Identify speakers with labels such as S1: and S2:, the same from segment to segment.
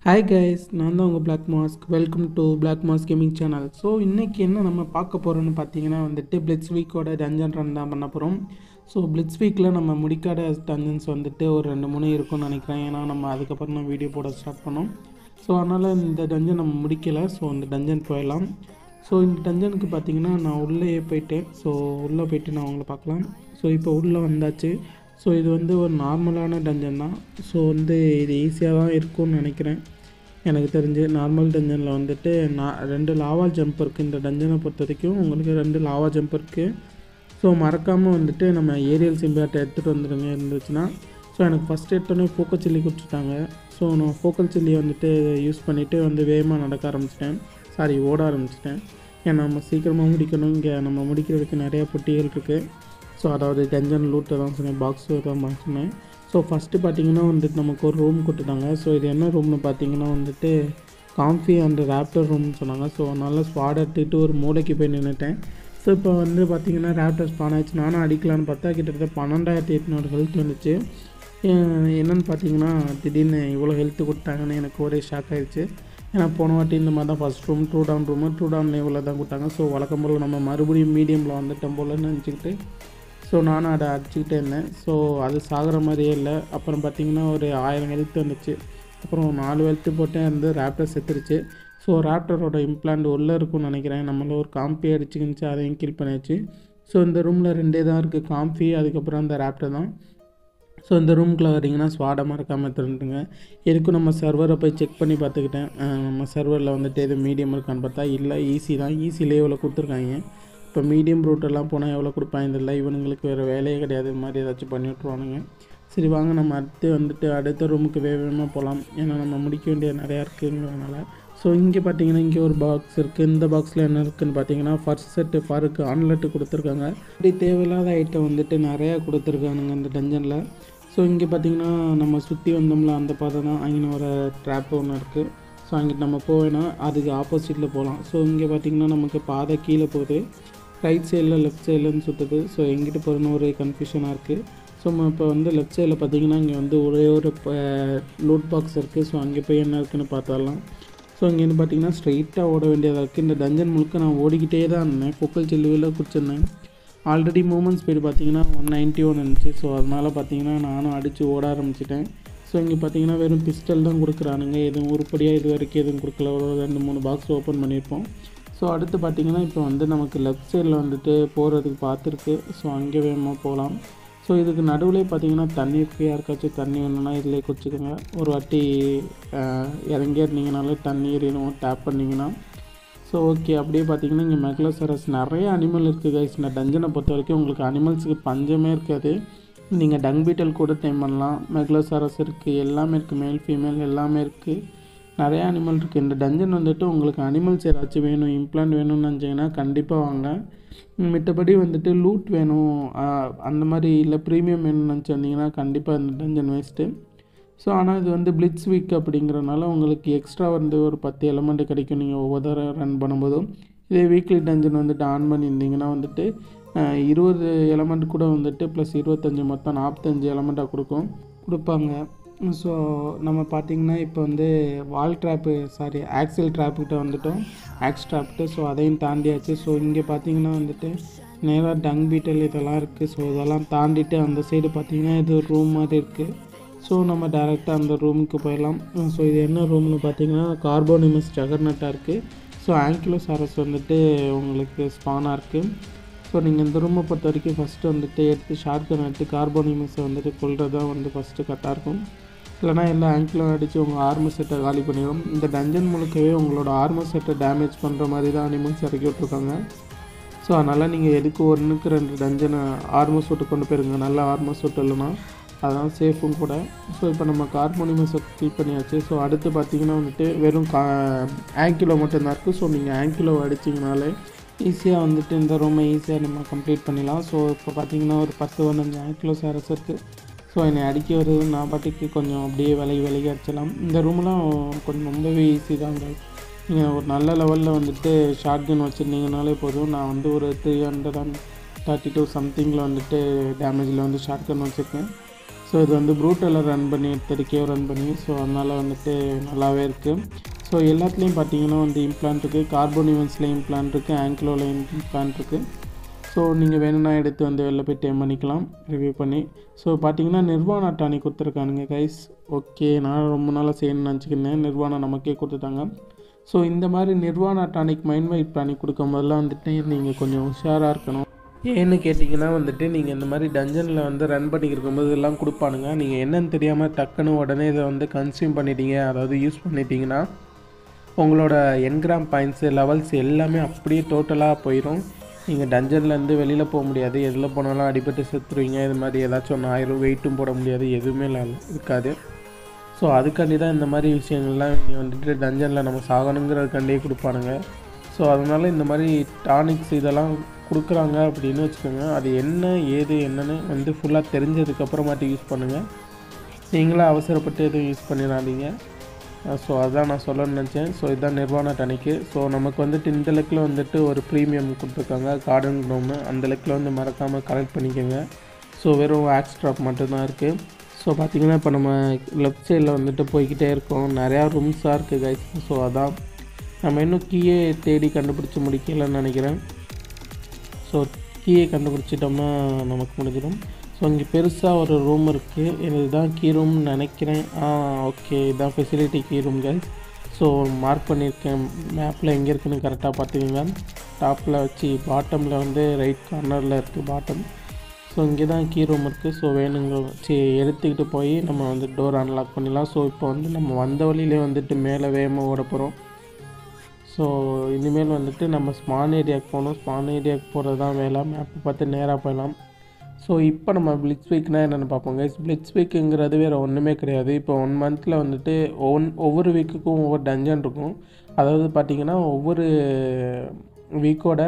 S1: hi guys நான் தான் உங்கள் black mask welcome to black mask gaming channel so இன்றைக்கி என்ன நம்ம பார்க்க போகிறோம்னு பார்த்தீங்கன்னா வந்துட்டு பிளிட்ஸ் வீக்கோட டஞ்சன் ரன் தான் பண்ண போகிறோம் ஸோ பிளிட்ஸ் வீக்கில் நம்ம முடிக்காத டஞ்சன்ஸ் வந்துட்டு ஒரு ரெண்டு மூணு இருக்கும்னு நினைக்கிறேன் ஏன்னா நம்ம அதுக்கப்புறம் தான் வீடியோ போட ஸ்டார்ட் பண்ணோம் ஸோ அதனால் இந்த டஞ்சன் நம்ம முடிக்கலை ஸோ இந்த டஞ்சன் போயிடலாம் ஸோ இந்த டஞ்சனுக்கு பார்த்தீங்கன்னா நான் உள்ளே போயிட்டேன் ஸோ உள்ளே போயிட்டு நான் உங்களை பார்க்கலாம் ஸோ இப்போ உள்ளே வந்தாச்சு ஸோ இது வந்து ஒரு நார்மலான டஞ்சன் தான் ஸோ வந்து இது ஈஸியாக தான் இருக்கும்னு நினைக்கிறேன் எனக்கு தெரிஞ்சு நார்மல் டஞ்சனில் வந்துட்டு நான் ரெண்டு லாவா ஜம்ப் இருக்குது இந்த டஞ்சனை பொறுத்த வரைக்கும் உங்களுக்கு ரெண்டு லாவா ஜம்ப் இருக்குது ஸோ மறக்காமல் வந்துட்டு நம்ம ஏரியல் சிம்பியாட்டை எடுத்துகிட்டு வந்துடுங்க இருந்துச்சுன்னா ஸோ எனக்கு ஃபஸ்ட் எடுத்தோடனே ஃபோக்கல் சில்லி கொடுத்துட்டாங்க ஸோ நான் ஃபோக்கல் சில்லியை வந்துட்டு யூஸ் பண்ணிவிட்டு வந்து வேகமாக நடக்க ஆரம்பிச்சிட்டேன் சாரி ஓட ஆரம்பிச்சிட்டேன் ஏன்னா நம்ம சீக்கிரமாக முடிக்கணும் இங்கே நம்ம முடிக்கிறதுக்கு நிறைய பொட்டிகள் இருக்குது ஸோ அதாவது டஞ்சன் லூட்டை தான் சொன்னேன் பாக்ஸ் தான் சொன்னேன் ஸோ ஃபஸ்ட்டு பார்த்தீங்கன்னா வந்துட்டு நமக்கு ஒரு ரூம் கொடுத்துட்டாங்க ஸோ இது என்ன ரூம்னு பார்த்தீங்கன்னா வந்துட்டு காம்ஃபி அண்ட் ரேப்டர் ரூம்னு சொன்னாங்க ஸோ அதனால் ஸ்பாட் எடுத்துக்கிட்டு ஒரு மூளைக்கு போய் நின்றுட்டேன் ஸோ இப்போ வந்து பார்த்தீங்கன்னா ரேப்டர் ஸ்பான் ஆயிடுச்சு நானும் அடிக்கலான்னு பார்த்தா கிட்டத்தட்ட பன்னெண்டாயிரத்தி எட்நூறு ஹெல்த் வந்துச்சு ஏன் என்னன்னு பார்த்தீங்கன்னா திடீர்னு இவ்வளோ ஹெல்த்து கொடுத்தாங்கன்னு எனக்கு ஒரே ஷாக் ஆயிடுச்சு ஏன்னா போன வாட்டி இந்த மாதிரி தான் first room to down room to down இவ்வளோ தான் கொடுத்தாங்க ஸோ வழக்கம் போல் நம்ம மறுபடியும் மீடியமில் வந்துட்டோம் போல் நினச்சிக்கிட்டு ஸோ நானும் அதை அடிச்சுக்கிட்டே இருந்தேன் ஸோ அது சாகிற மாதிரியே இல்லை அப்புறம் பார்த்திங்கன்னா ஒரு ஆயிரம் ஹெல்த் வந்துச்சு அப்புறம் நாலு ஹெல்த்து போட்டேன் இருந்து ரேப்டர் செத்துருச்சு ஸோ ரேப்டரோட இம்ப்ளான்ட் உள்ளே இருக்கும்னு நினைக்கிறேன் நம்மள ஒரு காம்பி அடிச்சுக்கிச்சு அதையும் கில் பண்ணியாச்சு ஸோ இந்த ரூமில் ரெண்டே தான் இருக்குது காம்பி அதுக்கப்புறம் அந்த ரேப்டர் தான் ஸோ இந்த ரூம்குள்ளே வரீங்கன்னா ஸ்வாடை மறக்காமல் திருண்டுங்க எதுக்கும் நம்ம சர்வரை போய் செக் பண்ணி பார்த்துக்கிட்டேன் அஹ் நம்ம சர்வரில் வந்துட்டு எது மீடியம் இருக்கான்னு பார்த்தா இல்லை ஈஸி தான் ஈஸிலே இவ்வளோ கொடுத்துருக்காங்க இப்போ மீடியம் ரூட்டெல்லாம் போனால் எவ்வளோ கொடுப்பாங்க தெரியல இவனுங்களுக்கு வேறு வேலையே கிடையாது இது மாதிரி ஏதாச்சும் பண்ணி விட்ருவானுங்க சரி வாங்க நம்ம அடுத்து வந்துட்டு அடுத்த ரூமுக்கு வேக வேகமாக போகலாம் ஏன்னா நம்ம முடிக்க வேண்டிய நிறையா இருக்குங்கிறதுனால ஸோ இங்கே பார்த்தீங்கன்னா இங்கே ஒரு பாக்ஸ் இருக்குது இந்த பாக்ஸில் என்ன இருக்குதுன்னு பார்த்தீங்கன்னா ஃபர்ஸ்ட் செட்டு ஃபருக்கு ஆன்லெட்டு கொடுத்துருக்காங்க இப்படி தேவையில்லாத ஐட்டம் வந்துட்டு நிறையா கொடுத்துருக்கானுங்க இந்த டஞ்சனில் ஸோ இங்கே பார்த்தீங்கன்னா நம்ம சுற்றி வந்தோம்ல அந்த பாதை தான் அங்கே வர ட்ராப் ஒன்று இருக்குது ஸோ அங்கிட்டு நம்ம போவேன்னா அதுக்கு ஆப்போசிட்டில் போகலாம் ஸோ இங்கே பார்த்தீங்கன்னா நமக்கு பாதை கீழே போகுது ரைட் சைடில் லெஃப்ட் சைட்லன்னு சுற்றுது ஸோ எங்கிட்ட போகிறன்னு ஒரு கன்ஃபியூஷனாக இருக்குது ஸோ நம்ம இப்போ வந்து லெஃப்ட் சைடில் பார்த்தீங்கன்னா இங்கே வந்து ஒரே ஒரு லூட் பாக்ஸ் இருக்குது ஸோ அங்கே போய் என்ன இருக்குன்னு பார்த்துடலாம் ஸோ இங்கேருந்து பார்த்தீங்கன்னா ஸ்ட்ரைட்டாக ஓட வேண்டியதாக இருக்குது இந்த டஞ்சன் முழுக்க நான் ஓடிக்கிட்டே தான் இருந்தேன் பொக்கல் செல்லுவில் குடிச்சிருந்தேன் ஆல்ரெடி மூமெண்ட் ஸ்பீடு பார்த்தீங்கன்னா ஒன் நைன்ட்டி ஒன் இருந்துச்சு ஸோ அதனால் பார்த்தீங்கன்னா நானும் அடித்து ஓட ஆரம்பிச்சிட்டேன் ஸோ இங்கே பார்த்தீங்கன்னா வெறும் பிஸ்டல் தான் கொடுக்குறானுங்க எதுவும் உருப்படியாக இது வரைக்கும் எதுவும் கொடுக்கல ஒரு ரெண்டு மூணு பாக்ஸ் ஓப்பன் பண்ணியிருப்போம் ஸோ அடுத்து பார்த்தீங்கன்னா இப்போ வந்து நமக்கு லெஃப்ட் சைடில் வந்துட்டு போகிறதுக்கு பார்த்துருக்கு ஸோ அங்கே வேகமாக போகலாம் ஸோ இதுக்கு நடுவில் பார்த்தீங்கன்னா தண்ணி இருக்குது யாருக்காச்சும் தண்ணி வேணும்னா இதில் குடிச்சிக்கோங்க ஒரு வாட்டி அஹ், இறங்கி இருந்தீங்கனாலே தண்ணி எறியணும் டேப் பண்ணிங்கன்னா ஸோ ஓகே அப்படியே பார்த்தீங்கன்னா இங்கே மெக்லோசரஸ் நிறைய அனிமல் இருக்குது கைஸ் இந்த டஞ்சனை பொறுத்த வரைக்கும் உங்களுக்கு அனிமல்ஸுக்கு பஞ்சமே இருக்காது நீங்கள் டங் பீட்டல் கூட டைம் பண்ணலாம் மெக்லோசரஸ் இருக்குது எல்லாமே இருக்குது மேல் ஃபீமேல் எல்லாமே இருக்குது நிறைய அனிமல் இருக்குது இந்த டஞ்சன் வந்துட்டு உங்களுக்கு அனிமல்ஸ் ஏதாச்சும் வேணும் இம்ப்ளான்ட் வேணும்னு நினச்சிங்கன்னா கண்டிப்பாக வாங்க மித்தபடி வந்துட்டு லூட் வேணும் ஆஹ், அந்த மாதிரி இல்லை ப்ரீமியம் வேணும்னு நினச்சி வந்தீங்கன்னா கண்டிப்பாக இந்த டஞ்சன் வேஸ்ட்டு ஸோ ஆனால் இது வந்து பிளிட்ஸ் வீக் அப்படிங்கிறனால உங்களுக்கு எக்ஸ்ட்ரா வந்து ஒரு பத்து எலமெண்ட் கிடைக்கும் நீங்கள் ஒவ்வொரு தடவை ரன் பண்ணும்போதும் இதே வீக்லி டஞ்சன் வந்துட்டு ஆன் பண்ணியிருந்தீங்கன்னா வந்துட்டு ஆஹ், இருபது எலமெண்ட் கூட வந்துட்டு ப்ளஸ் இருபத்தஞ்சி மொத்தம் நாற்பத்தஞ்சு எலமெண்ட்டாக கொடுக்கும் கொடுப்பாங்க ஸோ நம்ம பார்த்திங்கன்னா இப்போ வந்து வால் ட்ராப்பு சாரி ஆக்சில் ட்ராப்புக்கிட்ட வந்துட்டோம் ஆக்ஸ் ட்ராப்கிட்ட ஸோ அதையும் தாண்டியாச்சு ஸோ இங்கே பார்த்தீங்கன்னா வந்துட்டு நேராக டங் பீட்டல் இதெல்லாம் இருக்குது ஸோ இதெல்லாம் தாண்டிட்டு அந்த சைடு பார்த்தீங்கன்னா இது ஒரு ரூம் மாதிரி இருக்குது ஸோ நம்ம டேரெக்டாக அந்த ரூமுக்கு போயிடலாம் ஸோ இது என்ன ரூம்னு பார்த்தீங்கன்னா கார்போனிமஸ் ஜகர்னட்டாக இருக்குது ஸோ ஆங்கிலோசாரஸ் வந்துட்டு உங்களுக்கு ஸ்பானாக இருக்குது ஸோ நீங்கள் இந்த ரூமை பொறுத்த வரைக்கும் ஃபஸ்ட்டு வந்துட்டு எடுத்து ஷார்ட் கன் எடுத்து கார்போனிமஸை வந்துட்டு கொள்றது தான் வந்து ஃபஸ்ட்டு கரெக்டாக இருக்கும் இல்லைனா எல்லா ஆங்கிலும் அடித்து உங்கள் ஆர்மர் செட்டை காலி பண்ணிடும் இந்த டஞ்சன் முழுக்கவே உங்களோட ஆர்மர் செட்டை டேமேஜ் பண்ணுற மாதிரி தான் அனிமல்ஸ் இறக்கி விட்ருக்காங்க ஸோ அதனால் நீங்கள் எதுக்கு ஒன்றுக்கு ரெண்டு டஞ்சனை ஆர்மர் சூட்டு கொண்டு போயிருங்க நல்ல ஆர்மர் சூட் இல்லைன்னா அதான் சேஃபும் கூட ஸோ இப்போ நம்ம கார்போனிமஸை கில் பண்ணியாச்சு ஸோ அடுத்து பார்த்தீங்கன்னா வந்துட்டு வெறும் கா ஆங்கிலோ மட்டும்தான் இருக்குது ஸோ நீங்கள் ஆங்கிலோ அடிச்சிங்கனாலே ஈஸியாக வந்துட்டு இந்த ரூமை ஈஸியாக நம்ம கம்ப்ளீட் பண்ணிடலாம் ஸோ இப்போ பார்த்தீங்கன்னா ஒரு பத்து பதினஞ்சு ஆங்கிலோ சாரஸ் இருக்குது ஸோ என்னை அடிக்க வருது நான் பாட்டுக்கு கொஞ்சம் அப்படியே விலகி விலகி அடிச்சிடலாம் இந்த ரூம்லாம் கொஞ்சம் ரொம்பவே ஈஸி தாங்க நீங்கள் ஒரு நல்ல லெவலில் வந்துட்டு ஷார்ட் கன் வச்சுருந்தீங்கனாலே போதும் நான் வந்து ஒரு three hundred and thirty two சம்திங்கில் வந்துட்டு டேமேஜில் வந்து ஷார்ட் கன் வச்சுருக்கேன் ஸோ இது வந்து ப்ரூட்டலில் ரன் பண்ணி எடுத்திருக்கே ரன் பண்ணி ஸோ அதனால் வந்துட்டு நல்லாவே இருக்குது ஸோ எல்லாத்துலேயும் பார்த்தீங்கன்னா வந்து இம்ப்ளான்ட் இருக்குது கார்போனிவன்ஸில் இம்ப்ளான்ட் இருக்குது ஆங்கிலோவில் இம்ப்ளான்ட் இருக்குது ஸோ நீங்கள் வேணும்னா எடுத்து வந்து வெளில போய் டேம் பண்ணிக்கலாம் ரிவ்யூ பண்ணி ஸோ பார்த்தீங்கன்னா நிர்வாணா டானிக் கொடுத்துருக்கானுங்க கைஸ் ஓகே நான் ரொம்ப நாளாக செய்யணும்னு நினச்சிக்கிருந்தேன் நிர்வாணா நமக்கே கொடுத்துட்டாங்க ஸோ இந்த மாதிரி நிர்வாணா டானிக் மைண்ட் வைட் டானிக் கொடுக்கும் போதெல்லாம் வந்துட்டு நீங்கள் கொஞ்சம் உஷாராக இருக்கணும் ஏன்னு கேட்டிங்கன்னா வந்துட்டு நீங்கள் இந்த மாதிரி டஞ்சனில் வந்து ரன் பண்ணிக்கிட்டு இருக்கும்போது இதெல்லாம் கொடுப்பானுங்க நீங்கள் என்னன்னு தெரியாமல் டக்குன்னு உடனே இதை வந்து கன்சியூம் பண்ணிட்டீங்க அதாவது யூஸ் பண்ணிட்டீங்கன்னா உங்களோட என்கிராம் பாயிண்ட்ஸு லெவல்ஸ் எல்லாமே அப்படியே டோட்டலாக போயிடும் நீங்கள் டஞ்சன்லேருந்து வெளியில் போக முடியாது எதில் போனாலும் அடிபட்டு செத்துருவீங்க இது மாதிரி ஏதாச்சும் ஒன்று ஆயிரும் வெயிட்டும் போட முடியாது எதுவுமே இல்ல- இருக்காது ஸோ அதுக்காண்டி தான் இந்த மாதிரி விஷயங்கள்லாம் இங்கே வந்துட்டு டஞ்சனில் நம்ம சாகணுங்கிறதுக்காண்டியே கொடுப்பானுங்க ஸோ அதனால் இந்த மாதிரி டானிக்ஸ் இதெல்லாம் கொடுக்குறாங்க அப்படின்னு வச்சுக்கோங்க அது என்ன ஏது என்னன்னு வந்து ஃபுல்லாக தெரிஞ்சதுக்கப்புறமாட்டி யூஸ் பண்ணுங்கள் நீங்களே அவசரப்பட்டு எதுவும் யூஸ் பண்ணிடாதீங்க ஸோ அதான் நான் சொல்லணும்னு நினச்சேன் ஸோ இதுதான் நிர்வாண டனிக்கு ஸோ நமக்கு வந்துட்டு இந்த லெக்கில் வந்துட்டு ஒரு ப்ரீமியம் கொடுத்துருக்காங்க கார்டன் க்னோம்னு அந்த லெக்கில் வந்து மறக்காமல் கலெக்ட் பண்ணிக்கோங்க ஸோ வெறும் ஆக்ஸ் ட்ராப் மட்டும்தான் இருக்குது ஸோ பார்த்தீங்கன்னா இப்போ நம்ம லெஃப்ட் சைடில் வந்துட்டு போய்கிட்டே இருக்கோம் நிறையா ரூம்ஸாக இருக்குது கைஸ் ஸோ அதான் நம்ம இன்னும் கீயே தேடி கண்டுபிடிச்சி முடிக்கலன்னு நினைக்கிறேன் ஸோ கீயை கண்டுபிடிச்சிட்டோம்னா நமக்கு முடிஞ்சிடும் ஸோ இங்கே பெருசாக ஒரு ரூம் இருக்குது இதுதான் கீ ரூம்னு நினைக்கிறேன் ஆ ஓகே இதுதான் facility key room guys so mark பண்ணியிருக்கேன் மேப்பில் எங்கே இருக்குன்னு கரெக்டாக பார்த்துக்கோங்க டாப்பில் வச்சு பாட்டமில் வந்து ரைட் கார்னரில் இருக்குது பாட்டம் ஸோ இங்கே தான் கீ ரூம் இருக்குது ஸோ வேணுங்க வச்சு எடுத்துக்கிட்டு போய் நம்ம வந்து டோர் அன்லாக் பண்ணிடலாம் ஸோ இப்போ வந்து நம்ம வந்த வழியிலே வந்துட்டு மேலே வேகமாக ஓட போகிறோம் ஸோ இனிமேல் வந்துட்டு நம்ம ஸ்மான் ஏரியாவுக்கு போகணும் ஸ்மான் ஏரியாவுக்கு போகிறது தான் வேலை மேப்பை பார்த்து நேராக போயிடலாம் ஸோ இப்போ நம்ம பிளிட்ஸ் வீக்னா என்னென்னு பார்ப்போம் கைஸ் பிளிட்ஸ் வீக்குங்கிறது வேறு ஒன்றுமே கிடையாது இப்போ ஒன் மந்தில் வந்துட்டு ஒன் ஒவ்வொரு வீக்குக்கும் ஒவ்வொரு டஞ்சன் இருக்கும் அதாவது பார்த்திங்கன்னா ஒவ்வொரு வீக்கோட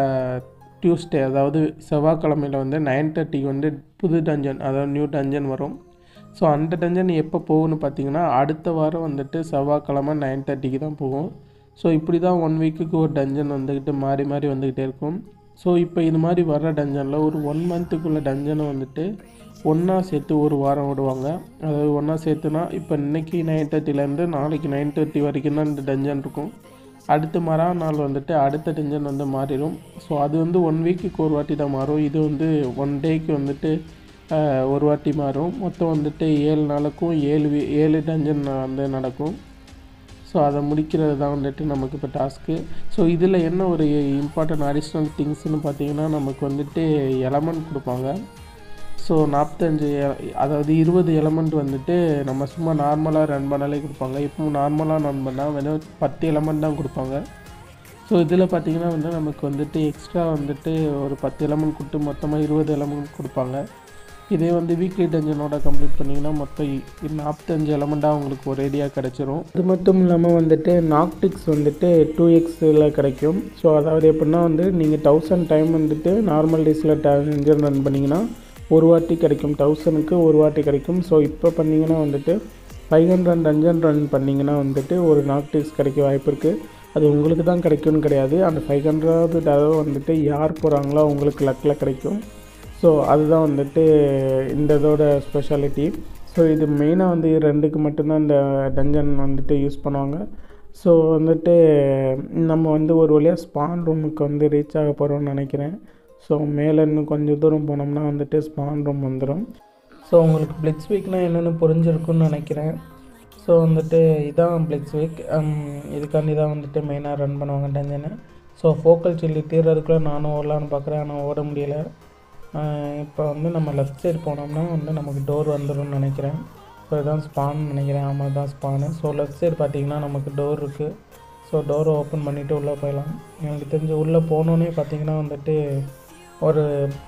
S1: டியூஸ்டே அதாவது செவ்வாய்க்கிழமையில் வந்து நைன் தேர்ட்டிக்கு வந்து புது டஞ்சன் அதாவது நியூ டஞ்சன் வரும் ஸோ அந்த டஞ்சன் எப்போ போகும்னு பார்த்தீங்கன்னா அடுத்த வாரம் வந்துட்டு செவ்வாய்க்கிழமை நைன் தேர்ட்டிக்கு தான் போகும் ஸோ இப்படி தான் ஒன் வீக்குக்கு ஒரு டஞ்சன் வந்துக்கிட்டு மாறி மாறி வந்துக்கிட்டே இருக்கும் ஸோ இப்போ இது மாதிரி வர்ற டஞ்சனில் ஒரு ஒன் மந்த்துக்குள்ள டஞ்சனை வந்துட்டு ஒன்றா சேர்த்து ஒரு வாரம் விடுவாங்க அதாவது ஒன்றா சேர்த்துனா இப்போ இன்னைக்கு நைன் தேர்ட்டிலேருந்து நாளைக்கு நைன் தேர்ட்டி வரைக்கும் தான் இந்த டஞ்சன் இருக்கும் அடுத்த மறா நாள் வந்துட்டு அடுத்த டென்ஷன் வந்து மாறிடும் ஸோ அது வந்து ஒன் வீக்குக்கு ஒரு வாட்டி தான் மாறும் இது வந்து ஒன் டேக்கு வந்துட்டு ஆஹ், ஒரு வாட்டி மாறும் மொத்தம் வந்துட்டு ஏழு நாளுக்கும் ஏழு வீ- ஏழு டென்ஷன் வந்து நடக்கும் ஸோ அதை முடிக்கிறது தான் வந்துட்டு நமக்கு இப்போ டாஸ்க்கு ஸோ இதில் என்ன ஒரு இம்பார்ட்டன்ட் அடிஷ்னல் திங்ஸ்னு பார்த்தீங்கன்னா நமக்கு வந்துட்டு எலமெண்ட் கொடுப்பாங்க ஸோ நாற்பத்தஞ்சு அதாவது இருபது எலமெண்ட் வந்துட்டு நம்ம சும்மா நார்மலாக ரன் பண்ணாலே கொடுப்பாங்க இப்போ நார்மலாக ரன் பண்ணால் வெறும் பத்து எலமெண்ட் தான் கொடுப்பாங்க ஸோ இதில் பார்த்தீங்கன்னா வந்து நமக்கு வந்துட்டு எக்ஸ்ட்ரா வந்துட்டு ஒரு பத்து எலமெண்ட் கொடுத்து மொத்தமாக இருபது எலமெண்ட் கொடுப்பாங்க இதே வந்து வீக்லி டென்ஷனோட கம்ப்ளீட் பண்ணிங்கன்னா மொத்தம் இ- நாற்பத்தஞ்சு எலமெண்ட்டாக உங்களுக்கு ஒரேடியாக கிடச்சிரும் அது மட்டும் இல்லாமல் வந்துட்டு நாக்டிக்ஸ் வந்துட்டு டூ எக்ஸில் கிடைக்கும் ஸோ அதாவது எப்படின்னா வந்து நீங்கள் தௌசண்ட் டைம் வந்துட்டு நார்மல் டேஸில் டென்ஷன் ரன் பண்ணிங்கன்னா ஒரு வாட்டி கிடைக்கும் தௌசண்ட்க்கு ஒரு வாட்டி கிடைக்கும் ஸோ இப்போ பண்ணிங்கன்னா வந்துட்டு ஃபைவ் ஹண்ட்ரட் டஞ்சன் ரன் பண்ணிங்கன்னா வந்துட்டு ஒரு நாக்டிக்ஸ் கிடைக்க வாய்ப்பு இருக்குது அது உங்களுக்கு தான் கிடைக்கும்னு கிடையாது அந்த ஃபைவ் ஹண்ட்ரட் தடவை வந்துட்டு யார் போகிறாங்களோ அவங்களுக்கு லக்கில் கிடைக்கும் ஸோ அதுதான் வந்துட்டு இந்த இதோட ஸ்பெஷாலிட்டி ஸோ இது மெயினாக வந்து ரெண்டுக்கு மட்டும்தான் இந்த டஞ்சன் வந்துட்டு யூஸ் பண்ணுவாங்க ஸோ வந்துட்டு நம்ம வந்து ஒரு வழியாக ஸ்பான் ரூமுக்கு வந்து ரீச் ஆக போகிறோம்னு நினைக்கிறேன் ஸோ மேலே இன்னும் கொஞ்சம் தூரம் போனோம்னா வந்துட்டு ஸ்பான் ரூம் வந்துடும் ஸோ உங்களுக்கு பிளிட்ஸ் வீக்னா என்னென்னு புரிஞ்சிருக்குன்னு நினைக்கிறேன் ஸோ வந்துட்டு இதான் பிளிட்ஸ் வீக் இதுக்காண்டி தான் வந்துட்டு மெயினாக ரன் பண்ணுவாங்க டஞ்சனை ஸோ ஃபோக்கல் சில்லி தீர்றதுக்குள்ளே நானும் ஓடலான்னு பார்க்குறேன் ஆனால் ஓட முடியல இப்போ வந்து நம்ம லெஃப்ட் சைடு போனோம்னா வந்து நமக்கு டோர் வந்துடும்னு நினைக்கிறேன் ஸோ இதான் ஸ்பான் நினைக்கிறேன் ஆமாம் தான் ஸ்பானு ஸோ லெஃப்ட் சைடு பார்த்தீங்கன்னா நமக்கு டோர் இருக்குது ஸோ டோரை ஓப்பன் பண்ணிவிட்டு உள்ளே போயிடலாம் எனக்கு தெரிஞ்சு உள்ளே போனோன்னே பார்த்தீங்கன்னா வந்துட்டு ஒரு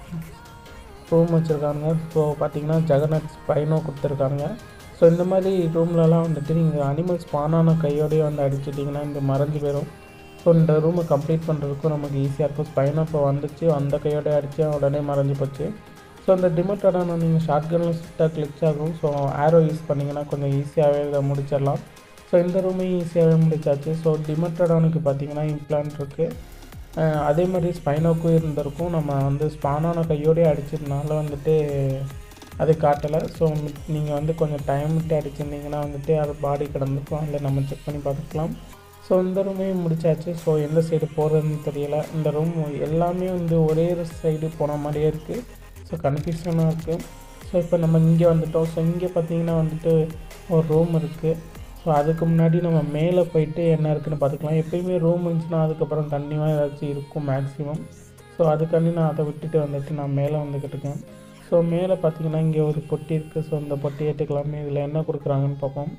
S1: ரூம் வச்சுருக்காங்க ஸோ பார்த்தீங்கன்னா ஜெகநாத் ஸ்பைனோ கொடுத்துருக்காங்க ஸோ இந்த மாதிரி ரூம்லலாம் வந்துட்டு நீங்கள் அனிமல் ஸ்பானான கையோடய வந்து அடிச்சிட்டிங்கன்னா இந்த மறைஞ்சு போயிடும் ஸோ இந்த ரூமை கம்ப்ளீட் பண்ணுறதுக்கும் நமக்கு ஈஸியாக இருக்கும் ஸ்பைனோ இப்போ வந்துச்சு அந்த கையோட அடித்து உடனே மறைஞ்சு போச்சு ஸோ அந்த டிமெட்டடான நீங்கள் ஷார்ட் கன்னில் சுட்டாக கிளிக்ஸ் ஆகும் ஸோ ஆரோ யூஸ் பண்ணிங்கன்னா கொஞ்சம் ஈஸியாகவே இதை முடிச்சிடலாம் ஸோ இந்த ரூமையும் ஈஸியாகவே முடிச்சாச்சு ஸோ டிமெட்டடானுக்கு பார்த்தீங்கன்னா இம்ப்ளான்ட் இருக்குது அஹ் அதே மாதிரி ஸ்பைனோக்கும் இருந்திருக்கும் நம்ம வந்து ஸ்பானான கையோடய அடிச்சதுனால வந்துட்டு அது காட்டலை ஸோ நீங்கள் வந்து கொஞ்சம் டைம் விட்டு அடிச்சிருந்தீங்கன்னா வந்துட்டு அது பாடி கிடந்திருக்கும் அதில் நம்ம செக் பண்ணி பார்த்துக்கலாம் ஸோ இந்த ரூமே முடிச்சாச்சு ஸோ எந்த சைடு போகிறதுன்னு தெரியல இந்த ரூம் எல்லாமே வந்து ஒரே சைடு போன மாதிரியே இருக்குது ஸோ கன்ஃபியூஷனாக இருக்குது ஸோ இப்போ நம்ம இங்கே வந்துட்டோம் ஸோ இங்கே பார்த்தீங்கன்னா வந்துட்டு ஒரு ரூம் இருக்குது ஸோ அதுக்கு முன்னாடி நம்ம மேலே போயிட்டு என்ன இருக்குன்னு பார்த்துக்கலாம் எப்பயுமே ரூம் இருந்துச்சுன்னா அதுக்கப்புறம் கண்டிப்பாக ஏதாச்சும் இருக்கும் மேக்ஸிமம் ஸோ அதுக்காண்டி நான் அதை விட்டுட்டு வந்துட்டு நான் மேலே வந்துக்கிட்டு இருக்கேன் ஸோ மேலே பார்த்தீங்கன்னா இங்கே ஒரு பொட்டி இருக்குது ஸோ இந்த பொட்டி ஏற்றுக்கலாமே இதில் என்ன கொடுக்குறாங்கன்னு பார்ப்போம்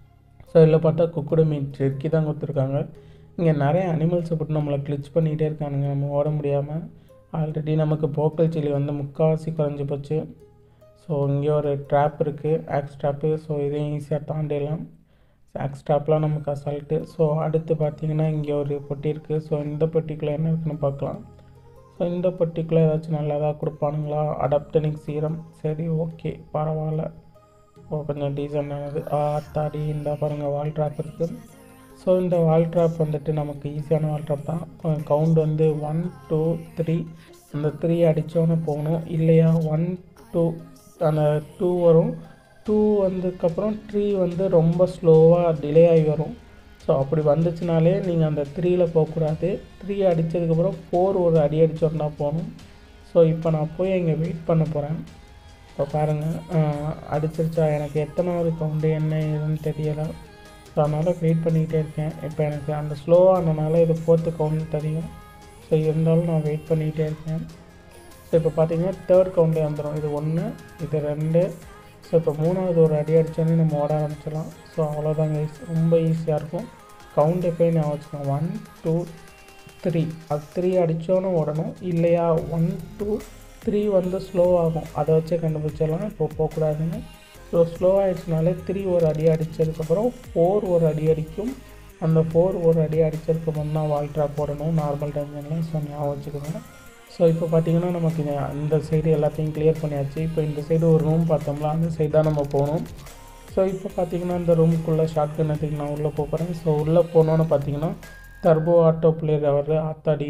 S1: ஸோ இதில் பார்த்தா குக்குடு மீட் ஜெர்க்கி தான் கொடுத்துருக்காங்க இங்கே நிறைய அனிமல்ஸை போட்டு நம்மளை கிளிச் பண்ணிகிட்டே இருக்கானுங்க நம்ம ஓட முடியாமல் ஆல்ரெடி நமக்கு போக்கல் சில்லி வந்து முக்கால்வாசி குறைஞ்சி போச்சு ஸோ இங்கே ஒரு ட்ராப் இருக்குது ஆக்ஸ் ட்ராப்பு ஸோ இதையும் ஈஸியாக தாண்டிடலாம் ஆக்ஸ் ட்ராப்லாம் நமக்கு அசால்ட்டு ஸோ அடுத்து பார்த்தீங்கன்னா இங்கே ஒரு பொட்டி இருக்குது ஸோ இந்த பொட்டிக்குள்ளே என்ன இருக்குன்னு பார்க்கலாம் ஸோ இந்த பொட்டிக்குள்ளே ஏதாச்சும் நல்லதாக கொடுப்பானுங்களா அடாப்டனிக் சீரம் சரி ஓகே பரவாயில்ல ஓ கொஞ்சம் டீசெண்டானது ஆத்தாடி இந்த பாருங்கள் வால் ட்ராப் இருக்குது ஸோ இந்த வால் ட்ராப் வந்துட்டு நமக்கு ஈஸியான வால் ட்ராப் தான் கவுண்ட் வந்து ஒன் டூ த்ரீ அந்த த்ரீ அடித்தோன்னே போகணும் இல்லையா ஒன் டூ அந்த டூ வரும் டூ வந்ததுக்கப்புறம் த்ரீ வந்து ரொம்ப ஸ்லோவாக டிலே ஆகி வரும் ஸோ அப்படி வந்துச்சுனாலே நீங்கள் அந்த த்ரீயில் போகக்கூடாது த்ரீ அடித்ததுக்கப்புறம் ஃபோர் ஒரு அடி அடிச்சோன்னா போகணும் ஸோ இப்போ நான் போய் இங்கே வெயிட் பண்ண போகிறேன் இப்போ பாருங்கள் அடிச்சிருச்சா எனக்கு எத்தனாவது கவுண்டு என்ன ஏதுன்னு தெரியலை ஸோ அதனால் வெயிட் பண்ணிக்கிட்டே இருக்கேன் இப்போ எனக்கு அந்த ஸ்லோவானனால இது ஃபோர்த்து கவுண்ட் தெரியும் ஸோ இருந்தாலும் நான் வெயிட் பண்ணிக்கிட்டே இருக்கேன் ஸோ இப்போ பார்த்தீங்கன்னா தேர்ட் கவுண்டே வந்துடும் இது ஒன்று இது ரெண்டு ஸோ இப்போ மூணாவது ஒரு அடி அடித்தோன்னே நம்ம ஓட ஆரம்பிச்சிடலாம் ஸோ அவ்வளோதாங்க ரொம்ப ஈஸியாக இருக்கும் கவுண்ட் எப்போயும் நான் வச்சுக்கோங்க ஒன் டூ த்ரீ அது த்ரீ அடித்தோன்னே ஓடணும் இல்லையா ஒன் டூ த்ரீ வந்து ஸ்லோ ஆகும் அதை வச்சே கண்டுபிடிச்சிடலாம் இப்போ போகக்கூடாதுன்னு ஸோ ஸ்லோ ஆகிடுச்சுனாலே த்ரீ ஒரு அடி அடித்ததுக்கப்புறம் ஃபோர் ஒரு அடி அடிக்கும் அந்த ஃபோர் ஒரு அடி அடித்ததுக்கப்புறம் தான் வால் ட்ராப் போடணும் நார்மல் டைம்ல ஸோ ஞாபகம் வச்சுக்கோங்க ஸோ இப்போ பார்த்தீங்கன்னா நமக்கு இந்த- இந்த சைடு எல்லாத்தையும் கிளியர் பண்ணியாச்சு இப்போ இந்த சைடு ஒரு ரூம் பார்த்தோம்ல அந்த சைடு தான் நம்ம போகணும் ஸோ இப்போ பார்த்தீங்கன்னா இந்த ரூமுக்குள்ளே ஷார்ட் கன் எடுத்துக்கு நான் உள்ளே போகிறேன் ஸோ உள்ளே போனோன்னு பார்த்தீங்கன்னா டர்போ ஆட்டோ பிளேயர் அவர் ஆத்தாடி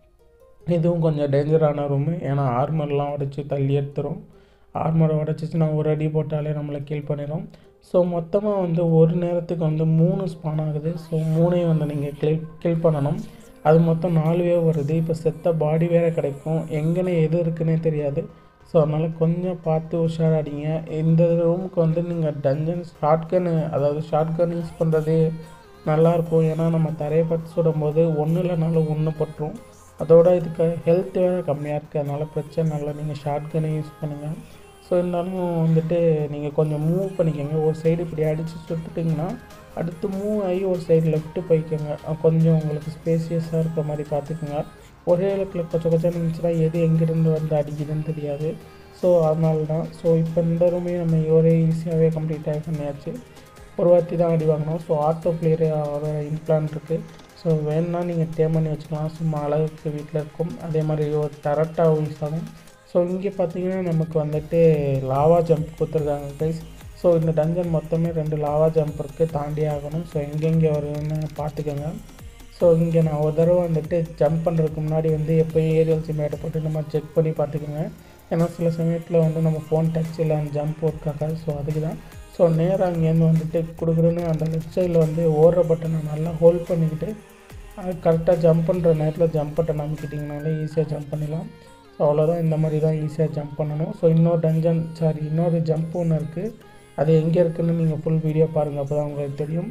S1: இதுவும் கொஞ்சம் டேஞ்சரான ரூமு ஏன்னா ஆர்மர்லாம் உடச்சி தள்ளி எடுத்துரும் ஆர்மரை உடச்சிச்சுன்னா ஒரு அடி போட்டாலே நம்மளை கீல் பண்ணிடும் ஸோ மொத்தமாக வந்து ஒரு நேரத்துக்கு வந்து மூணு ஸ்பான் ஆகுது ஸோ மூணையும் வந்து நீங்கள் கில் கில் பண்ணணும் அது மொத்தம் நாலு வேவ் வருது இப்போ செத்த பாடி வேறு கிடைக்கும் எங்கன்னு எது இருக்குன்னே தெரியாது ஸோ அதனால் கொஞ்சம் பார்த்து உஷாராடிங்க இந்த ரூமுக்கு வந்து நீங்கள் டஞ்சன் ஷார்ட்கன்னு அதாவது ஷார்ட்கன் யூஸ் பண்ணுறது நல்லாயிருக்கும் ஏன்னா நம்ம தரையை பார்த்து சுடும்போது ஒன்று இல்லைனாலும் ஒன்று பட்டுரும் அதோட இதுக்கு ஹெல்த் வேறு கம்மியாக இருக்குது அதனால் பிரச்சனை இல்லை நீங்கள் ஷார்ட் கனே யூஸ் பண்ணுங்கள் ஸோ இருந்தாலும் வந்துட்டு நீங்கள் கொஞ்சம் மூவ் பண்ணிக்கோங்க ஒரு சைடு இப்படி அடித்து சுட்டுட்டிங்கன்னா அடுத்து மூவ் ஆகி ஒரு சைடு லெஃப்ட்டு போய்க்கோங்க அஹ் கொஞ்சம் உங்களுக்கு ஸ்பேசியஸாக இருக்க மாதிரி பார்த்துக்குங்க ஒரே இடத்துல கொஞ்சம் கொஞ்சம் இருந்துச்சுன்னா எது எங்கேருந்து வந்து அடிக்குதுன்னு தெரியாது ஸோ அதனால தான் ஸோ இப்போ இந்த ரூமே நம்ம ஒரே ஈஸியாகவே கம்ப்ளீட் ஆகி பண்ணியாச்சு ஒரு வாட்டி தான் அடி வாங்கினோம் ஸோ ஆட்டோ பிளேயர் ஒரு இம்ப்ளான்ட் இருக்குது ஸோ வேணும்னா நீங்கள் டே பண்ணி வச்சுக்கலாம் சும்மா அழகுக்கு வீட்டில் இருக்கும் அதே மாதிரி ஒரு டரட்டாக யூஸ் ஆகும் ஸோ இங்கே பார்த்தீங்கன்னா நமக்கு வந்துட்டு லாவா ஜம்ப் கொடுத்துருக்காங்க கைஸ் ஸோ இந்த டஞ்சன் மொத்தமே ரெண்டு லாவா ஜம்ப் இருக்குது தாண்டி ஆகணும் ஸோ எங்கெங்கே வருதுன்னு பார்த்துக்கோங்க ஸோ இங்கே நான் ஒரு தடவை வந்துட்டு ஜம்ப் பண்ணுறதுக்கு முன்னாடி வந்து எப்போயும் ஏரியல் சிமேட்டை போட்டு நம்ம செக் பண்ணி பார்த்துக்கோங்க ஏன்னா சில சமயத்தில் வந்து நம்ம ஃபோன் டச் இல்லை அந்த ஜம்ப் ஒர்க் ஆகாது ஸோ அதுக்கு தான் ஸோ நேராக அங்கேருந்து வந்துட்டு கொடுக்குறேன்னு அந்த லெஃப்ட் சைடில் வந்து ஓடுற பட்டனை நல்லா ஹோல்ட் பண்ணிக்கிட்டு அது கரெக்டாக ஜம்ப் பண்ணுற நேரத்தில் ஜம்ப் பட்டன் அமைக்கிட்டிங்கனாலே ஈஸியாக ஜம்ப் பண்ணிடலாம் ஸோ அவ்வளோதான் இந்த மாதிரி தான் ஈஸியாக ஜம்ப் பண்ணணும் ஸோ இன்னொரு டஞ்சன் சாரி இன்னொரு ஜம்ப் ஒன்று இருக்குது அது எங்கே இருக்குன்னு நீங்கள் ஃபுல் வீடியோ பாருங்கள் அப்போ தான் உங்களுக்கு தெரியும்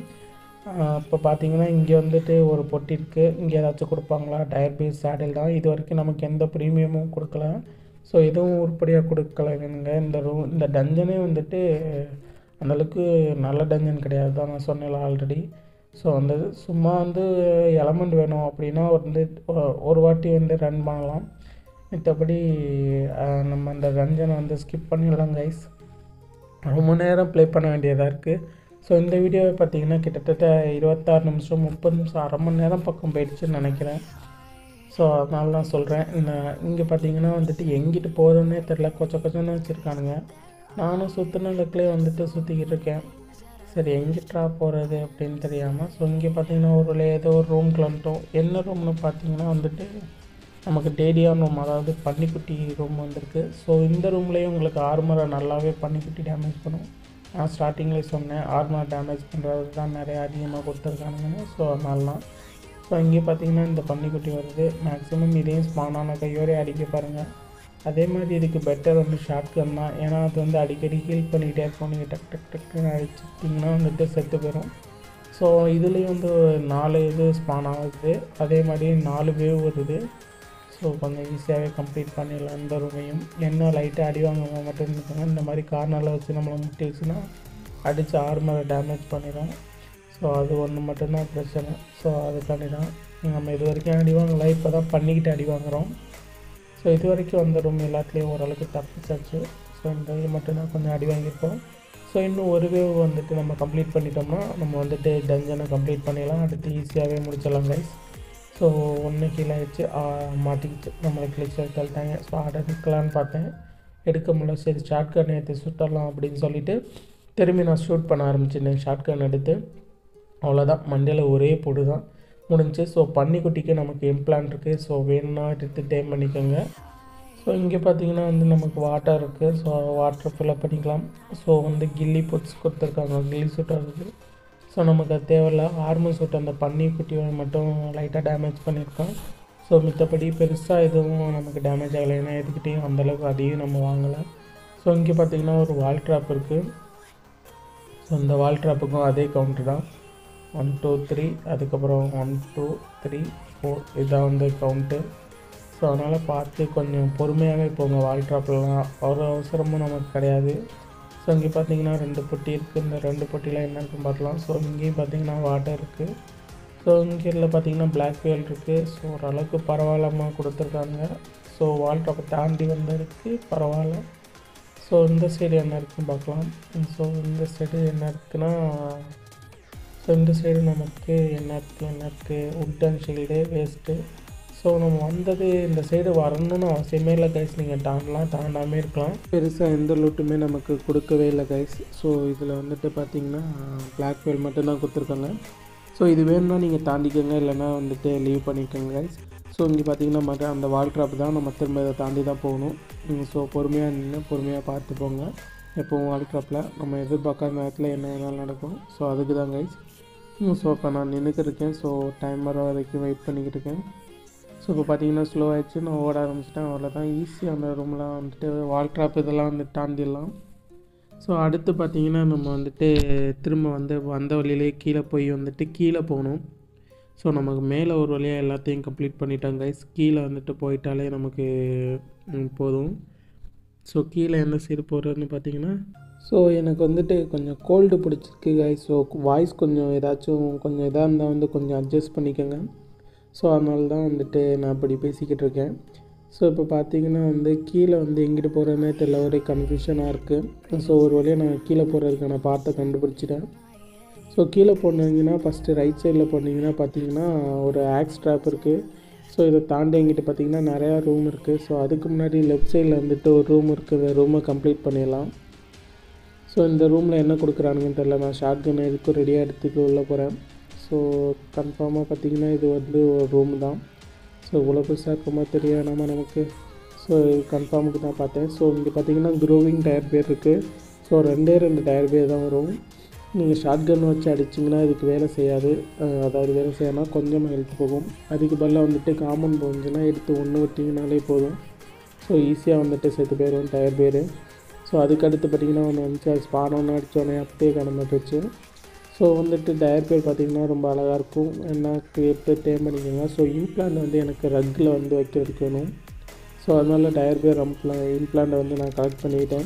S1: இப்போ பார்த்தீங்கன்னா இங்கே வந்துட்டு ஒரு பொட்டி இருக்குது இங்கே ஏதாச்சும் கொடுப்பாங்களா டயர் பேஸ் சேடில் தான் இது வரைக்கும் நமக்கு எந்த ப்ரீமியமும் கொடுக்கல ஸோ எதுவும் உருப்படியாக கொடுக்கல வேணுங்க இந்த ரூம் இந்த டஞ்சனே வந்துட்டு அந்தளவுக்கு நல்ல டஞ்சன் கிடையாது தான் நான் சொன்னேன் ஆல்ரெடி ஸோ அந்த இது சும்மா வந்து எலமெண்ட் வேணும் அப்படின்னா வந்து ஒ- ஒரு வாட்டி வந்து ரன் பண்ணலாம் மற்றபடி அஹ், நம்ம அந்த டஞ்சனை வந்து ஸ்கிப் பண்ணிடலாம் கைஸ் ரொம்ப நேரம் ப்ளே பண்ண வேண்டியதாக இருக்குது ஸோ இந்த வீடியோவை பார்த்தீங்கன்னா கிட்டத்தட்ட இருபத்தாறு நிமிஷம் முப்பது நிமிஷம் அரை மணி நேரம் பக்கம் போயிடுச்சுன்னு நினைக்கிறேன் ஸோ அதனால தான் சொல்கிறேன் இந்த இங்கே பார்த்தீங்கன்னா வந்துட்டு எங்கிட்டு போகிறதுனே தெரில கொச்ச கொச்சன்னு வச்சுருக்கானுங்க நானும் சுற்றின லக்கிலே வந்துட்டு சுற்றிக்கிட்டு இருக்கேன் சரி எங்கிட்டா போகிறது அப்படின்னு தெரியாமல் ஸோ இங்கே பார்த்தீங்கன்னா ஒரு வழியா ஏதோ ஒரு ரூம் கிளம்பிட்டோம் என்ன ரூம்னு பார்த்தீங்கன்னா வந்துட்டு நமக்கு டேடியான் ரூம் அதாவது பன்னிக்குட்டி ரூம் வந்திருக்கு ஸோ இந்த ரூம்லேயும் உங்களுக்கு ஆர்மரை நல்லாவே பன்னிக்குட்டி டேமேஜ் பண்ணும் நான் ஸ்டார்டிங்லேயே சொன்னேன் ஆர்மர் டேமேஜ் பண்ணுறது தான் நிறைய அதிகமாக கொடுத்துருக்கானுங்க ஸோ அதனால ஸோ இங்கே பார்த்தீங்கன்னா இந்த பன்னிக்குட்டி வருது மேக்ஸிமம் இதையும் ஸ்பானான கையோரே அடிக்க பாருங்கள் அதே மாதிரி இதுக்கு பெட்டர் வந்து ஷார்ட் கன் தான் ஏன்னா அது வந்து அடிக்கடி ஹீல் பண்ணிக்கிட்டே இருக்கும் நீங்கள் டக் டக் டக்குன்னு அடிச்சிட்டிங்கன்னா வந்துட்டு செத்து போயிடும் ஸோ இதுலேயும் வந்து நாலு இது ஸ்பான் ஆகுது அதே மாதிரி நாலு வேவ் வருது ஸோ கொஞ்சம் ஈஸியாகவே கம்ப்ளீட் பண்ணிடலாம் இந்த ரூமையும் என்ன லைட்டாக அடி வாங்குவாங்க மட்டும் இருக்காங்க இந்த மாதிரி கார்னரில் வச்சு நம்மளை முட்டிச்சுன்னா அடித்து ஆர்மரை டேமேஜ் பண்ணிடும் ஸோ அது ஒன்று மட்டும்தான் பிரச்சனை ஸோ அதுக்காண்டி தான் நம்ம இது வரைக்கும் அடி வாங்கல இப்போ தான் பண்ணிக்கிட்டு அடி வாங்குகிறோம் ஸோ இது வரைக்கும் வந்த ரூம் எல்லாத்துலேயும் ஓரளவுக்கு தப்பிச்சாச்சு ஸோ இந்த இது மட்டும்தான் கொஞ்சம் அடி வாங்கியிருக்கோம் ஸோ இன்னும் ஒரு வேவ் வந்துட்டு நம்ம கம்ப்ளீட் பண்ணிட்டோம்னா நம்ம வந்துட்டு டஞ்சனை கம்ப்ளீட் பண்ணிடலாம் அடுத்து ஈஸியாகவே முடிச்சிடலாம் கைஸ் ஸோ ஒன்று கீழே வச்சு மாட்டிக்கிச்சு நம்மளை கிளிச் தள்ளிட்டாங்க ஸோ ஆட எடுக்கலான்னு பார்த்தேன் எடுக்க முடியல சரி ஷார்ட் கன் எடுத்து சுட்டலாம் அப்படின்னு சொல்லிட்டு திரும்பி நான் ஷூட் பண்ண ஆரம்பிச்சிட்டேன் ஷார்ட் கன் எடுத்து அவ்வளோதான் மண்டையில் ஒரே பொடு தான் முடிஞ்சு ஸோ பன்னிக்குட்டிக்கு நமக்கு இம்ப்ளான்ட் இருக்குது ஸோ வேணும்னா எடுத்து டேம் பண்ணிக்கோங்க ஸோ இங்கே பார்த்தீங்கன்னா வந்து நமக்கு வாட்டர் இருக்குது ஸோ வாட்டர் ஃபில்அப் பண்ணிக்கலாம் ஸோ வந்து கில்லி பொட்ஸ் கொடுத்துருக்காங்க கில்லி சூட் இருக்குது ஸோ நமக்கு அது தேவையில்ல ஆர்மர் சூட் அந்த பன்னி குட்டியை மட்டும் லைட்டாக டேமேஜ் பண்ணியிருக்கோம் ஸோ மித்தபடி பெருசாக எதுவும் நமக்கு டேமேஜ் ஆகலை ஏன்னா எதுக்கிட்டையும் அந்தளவுக்கு அதையும் நம்ம வாங்கலை ஸோ இங்கே பார்த்தீங்கன்னா ஒரு வால் ட்ராப் இருக்குது ஸோ இந்த வால் ட்ராப்புக்கும் அதே கவுண்ட்டு தான் ஒன் டூ த்ரீ அதுக்கப்புறம் ஒன் டூ த்ரீ ஃபோர் இதான் வந்து கவுண்ட்டு ஸோ அதனால் பார்த்து கொஞ்சம் பொறுமையாகவே போங்க வால் ட்ராப்லாம் ஒரு அவசரமும் நமக்கு கிடையாது ஸோ இங்கே பார்த்தீங்கன்னா ரெண்டு பொட்டி இருக்குது இந்த ரெண்டு பொட்டியில் என்ன இருக்குன்னு பார்க்கலாம் ஸோ இங்கேயும் பார்த்தீங்கன்னா வாட்டர் இருக்குது ஸோ இங்கே இல்லை பார்த்தீங்கன்னா பிளாக் வேல் இருக்குது ஸோ ஓரளவுக்கு பரவாயில்லாமல் கொடுத்துருக்காங்க ஸோ வால் ட்ராப்பை தாண்டி வந்ததுக்கு பரவாயில்ல ஸோ இந்த சைடு என்ன இருக்குன்னு பார்க்கலாம் ஸோ இந்த சைடு என்ன இருக்குன்னா ஸோ இந்த சைடு நமக்கு என்ன இருக்குது என்ன இருக்குது wood and shield waste so நம்ம வந்தது இந்த சைடு வரணும்னு அவசியமே இல்லை கைஸ் நீங்கள் தாண்டலாம் தாண்டாமே இருக்கலாம் பெருசாக எந்த லூட்டுமே நமக்கு கொடுக்கவே இல்லை கைஸ் ஸோ இதில் வந்துட்டு பார்த்தீங்கன்னா பிளாக் வேல் மட்டும்தான் கொடுத்துருக்காங்க ஸோ இது வேணும்னா நீங்கள் தாண்டிக்கோங்க இல்லைன்னா வந்துட்டு லீவ் பண்ணிக்கோங்க கைஸ் ஸோ இங்கே பார்த்தீங்கன்னா மற்ற அந்த வால் ட்ராப் தான் நம்ம திரும்ப இதை தாண்டி தான் போகணும் ஸோ பொறுமையாக நின்று பொறுமையாக பார்த்து போங்க எப்போவும் வால் ட்ராப்பில் நம்ம எதிர்பார்க்காத நேரத்தில் என்ன வேணாலும் நடக்கும் ஸோ அதுக்கு தான் கைஸ் ஸோ இப்போ நான் நின்றுக்கு இருக்கேன் ஸோ டைம் வர வரைக்கும் வெயிட் பண்ணிக்கிட்டு இருக்கேன் ஸோ இப்போ பார்த்தீங்கன்னா ஸ்லோ ஆயிடுச்சு நான் ஓட ஆரம்பிச்சிட்டேன் அவ்வளோதான் ஈஸியாக அந்த ரூம்லாம் வந்துட்டு வால் ட்ராப் இதெல்லாம் வந்து தாண்டிடலாம் ஸோ அடுத்து பார்த்தீங்கன்னா நம்ம வந்துட்டு திரும்ப வந்து வந்த வழியிலே கீழே போய் வந்துட்டு கீழே போகணும் ஸோ நமக்கு மேலே ஒரு வழியாக எல்லாத்தையும் கம்ப்ளீட் பண்ணிட்டோம் கைஸ் கீழே வந்துட்டு போயிட்டாலே நமக்கு ம், போதும் ஸோ கீழே எந்த சைடு போகிறதுன்னு பார்த்தீங்கன்னா ஸோ எனக்கு வந்துட்டு கொஞ்சம் கோல்டு பிடிச்சிருக்கு கைஸ் ஸோ வாய்ஸ் கொஞ்சம் ஏதாச்சும் கொஞ்சம் இதாக இருந்தால் வந்து கொஞ்சம் அட்ஜஸ்ட் பண்ணிக்கோங்க ஸோ அதனால தான் வந்துட்டு நான் இப்படி பேசிக்கிட்டு இருக்கேன் ஸோ இப்போ பார்த்தீங்கன்னா வந்து கீழே வந்து எங்கிட்டு போகிறதுனே தெரியல ஒரே கன்ஃபியூஷனாக இருக்குது ஸோ ஒரு வழியாக நான் கீழே போகிறதுக்கான பாத்தை கண்டுபிடிச்சிட்டேன் ஸோ கீழே போனீங்கன்னா ஃபஸ்ட்டு ரைட் சைடில் போனீங்கன்னா பார்த்தீங்கன்னா ஒரு ஆக்ஸ் ட்ராப் இருக்குது ஸோ இதை தாண்டி எங்கிட்ட பார்த்தீங்கன்னா நிறையா ரூம் இருக்குது ஸோ அதுக்கு முன்னாடி லெஃப்ட் சைடில் வந்துட்டு ஒரு ரூம் இருக்குது அந்த ரூமை கம்ப்ளீட் பண்ணிடலாம் ஸோ இந்த ரூமில் என்ன கொடுக்குறானுங்கன்னு தெரில நான் ஷார்ட் கன் எதுக்கும் ரெடியாக எடுத்துட்டு உள்ளே போகிறேன் ஸோ கன்ஃபார்மாக பார்த்தீங்கன்னா இது வந்து ஒரு ரூம் தான் ஸோ இவ்வளோ பெருசாக இருக்குமா தெரியாதாமா நமக்கு ஸோ கன்ஃபார்முக்கு தான் பார்த்தேன் ஸோ இங்கே பார்த்தீங்கன்னா க்ரோவிங் டயர் பேர் இருக்குது ஸோ ரெண்டே ரெண்டு டயர் பேர் தான் வரும் நீங்கள் ஷார்ட் கன் வச்சு அடிச்சிங்கன்னா இதுக்கு வேலை செய்யாது அஹ் அதாவது வேலை செய்யணும்னா கொஞ்சமாக ஹெல்த் போகும் அதுக்கு பதிலாக வந்துட்டு காமன் போஞ்சுன்னா எடுத்து ஒன்று விட்டிங்கனாலே போதும் ஸோ ஈஸியாக வந்துட்டு செத்து போயிடும் டயர் பேர் ஸோ அதுக்கு அடுத்து பார்த்தீங்கன்னா ஒன்று வந்துச்சு அது ஸ்பான் ஒன்று அடித்தோடனே அப்படியே கடந்து போச்சு ஸோ வந்துட்டு டயர் பேர் பார்த்தீங்கன்னா ரொம்ப அழகாக இருக்கும் என்ன எடுத்து டேம் பண்ணிக்கோங்க ஸோ இம்ப்ளான்ட் வந்து எனக்கு ரக்கில் வந்து வைக்கிறதுக்கு வேணும் ஸோ அதனால டயர் பேர் ரம்ப்ளா இம்ப்ளான்ட்டை வந்து நான் கலெக்ட் பண்ணிக்கிட்டேன்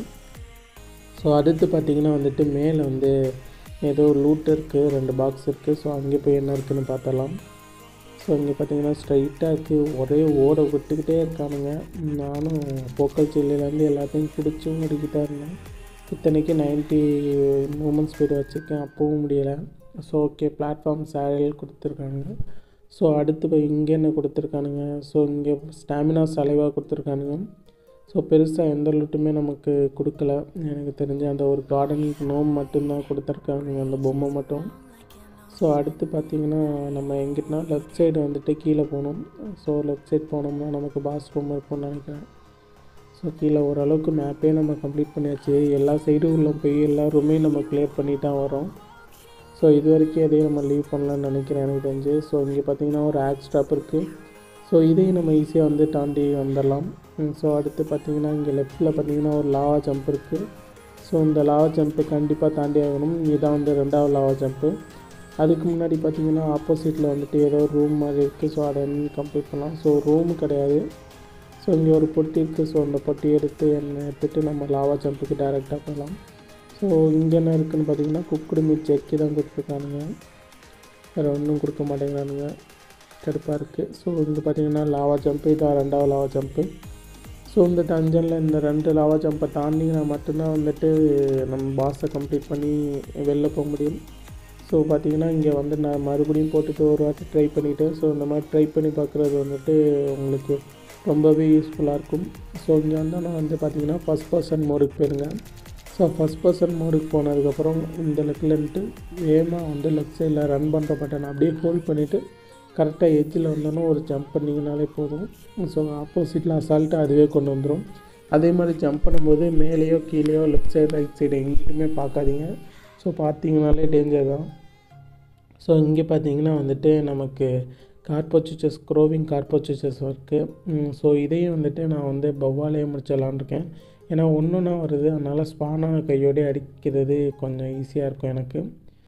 S1: ஸோ அடுத்து பார்த்தீங்கன்னா வந்துட்டு மேலே வந்து ஏதோ லூட் இருக்குது ரெண்டு பாக்ஸ் இருக்குது ஸோ அங்கே போய் என்ன இருக்குன்னு பார்த்தலாம் ஸோ இங்கே பார்த்தீங்கன்னா ஸ்ட்ரைட்டாக இருக்குது ஒரே ஓட விட்டுக்கிட்டே இருக்கானுங்க நானும் போக்கல் சில்லிலேருந்து எல்லாத்தையும் பிடிச்சி ஓடிக்கிட்டே இருந்தேன் இத்தனைக்கு நைன்ட்டி மூமெண்ட் ஸ்பீடு வச்சுருக்கேன் அப்போவும் முடியலை ஸோ ஓகே பிளாட்ஃபார்ம் சேரல் கொடுத்துருக்காங்க ஸோ அடுத்து போய் இங்கே என்ன கொடுத்துருக்கானுங்க ஸோ இங்கே ஸ்டாமினா சலைவாக கொடுத்துருக்கானுங்க ஸோ பெருசாக எந்த லூட்டுமே நமக்கு கொடுக்கல எனக்கு தெரிஞ்ச அந்த ஒரு கார்டன் நோம் மட்டும்தான் கொடுத்துருக்காங்க அந்த பொம்மை மட்டும் ஸோ அடுத்து பார்த்தீங்கன்னா நம்ம எங்கிட்டனா லெஃப்ட் சைடு வந்துட்டு கீழே போகணும் ஸோ லெஃப்ட் சைடு போனோம்னா நமக்கு பாஸ் ரூம் இருக்கும்னு நினைக்கிறேன் ஸோ கீழே ஓரளவுக்கு மேப்பே நம்ம கம்ப்ளீட் பண்ணியாச்சு எல்லா சைடும் உள்ள போய் எல்லா ரூமையும் நம்ம கிளியர் பண்ணி தான் வரோம் ஸோ இது வரைக்கும் எதையும் நம்ம லீவ் பண்ணலான்னு நினைக்கிறேன் எனக்கு தெரிஞ்சு ஸோ இங்கே பார்த்தீங்கன்னா ஒரு ஆக் ஸ்டாப் இருக்குது ஸோ இதையும் நம்ம ஈஸியாக வந்து தாண்டி வந்துடலாம் ஸோ அடுத்து பார்த்தீங்கன்னா இங்கே லெஃப்ட்டில் பார்த்தீங்கன்னா ஒரு லாவா ஜம்ப் இருக்குது ஸோ இந்த லாவா ஜம்ப்பு கண்டிப்பாக தாண்டி ஆகணும் இதுதான் வந்து ரெண்டாவது லாவா ஜம்ப்பு அதுக்கு முன்னாடி பார்த்தீங்கன்னா ஆப்போசிட்டில் வந்துட்டு ஏதோ ரூம் மாதிரி இருக்குது ஸோ அதை கம்ப்ளீட் பண்ணலாம் ஸோ ரூம் கிடையாது ஸோ இங்கே ஒரு பொட்டி இருக்குது ஸோ அந்த பொட்டி எடுத்து என்ன எடுத்துகிட்டு நம்ம லாவா ஜம்புக்கு டேரெக்டாக போகலாம் ஸோ இங்கே என்ன இருக்குதுன்னு பார்த்தீங்கன்னா குக்குடு மீட் செக்கி தான் கொடுத்துருக்கானுங்க வேறு ஒன்றும் கொடுக்க மாட்டேங்கிறானுங்க கடுப்பாக இருக்குது ஸோ இங்கே பார்த்தீங்கன்னா லாவா ஜம்ப்பு இதான் ரெண்டாவது லாவா ஜம்ப்பு ஸோ இந்த டஞ்சனில் இந்த ரெண்டு லாவா ஜம்பை தாண்டிங்கன்னா மட்டும்தான் வந்துட்டு நம்ம பாஸை கம்ப்ளீட் பண்ணி வெளில போக முடியும் ஸோ பார்த்தீங்கன்னா இங்கே வந்து நான் மறுபடியும் போட்டுட்டு ஒரு வாட்டி ட்ரை பண்ணிவிட்டு ஸோ இந்த மாதிரி ட்ரை பண்ணி பார்க்குறது வந்துட்டு உங்களுக்கு ரொம்பவே யூஸ்ஃபுல்லாக இருக்கும் ஸோ இங்கே வந்து நான் வந்து பார்த்தீங்கன்னா ஃபஸ்ட் பர்சன் மோடுக்கு போயிருங்க ஸோ ஃபஸ்ட் பர்சன் மோடுக்கு போனதுக்கப்புறம் இந்த லெஃப்ட்லன்ட்டு வேகமாக வந்து லெஃப்ட் சைடில் ரன் பண்ணுற பட்டன் அப்படியே ஹோல்ட் பண்ணிவிட்டு கரெக்டாக எட்ஜில் வந்தோன்னா ஒரு ஜம்ப் பண்ணிங்கனாலே போதும் ஸோ ஆப்போசிட்டில் அசால்ட்டாக அதுவே கொண்டு வந்துடும் அதே மாதிரி ஜம்ப் பண்ணும்போது மேலேயோ கீழேயோ லெஃப்ட் சைடு ரைட் சைடு எங்கேயுமே பார்க்காதீங்க ஸோ பார்த்தீங்கனாலே டேஞ்சர் தான் ஸோ இங்கே பார்த்தீங்கன்னா வந்துட்டு நமக்கு கார்போச்சிச்சஸ் க்ரோவிங் கார்போச்சிச்சஸ் இருக்குது ஸோ இதையும் வந்துட்டு நான் வந்து பவ்வாலேயே முடிச்சிடலான் இருக்கேன் ஏன்னா ஒன்று ஒன்றா வருது அதனால் ஸ்பானான கையோடே அடிக்கிறது கொஞ்சம் ஈஸியாக இருக்கும் எனக்கு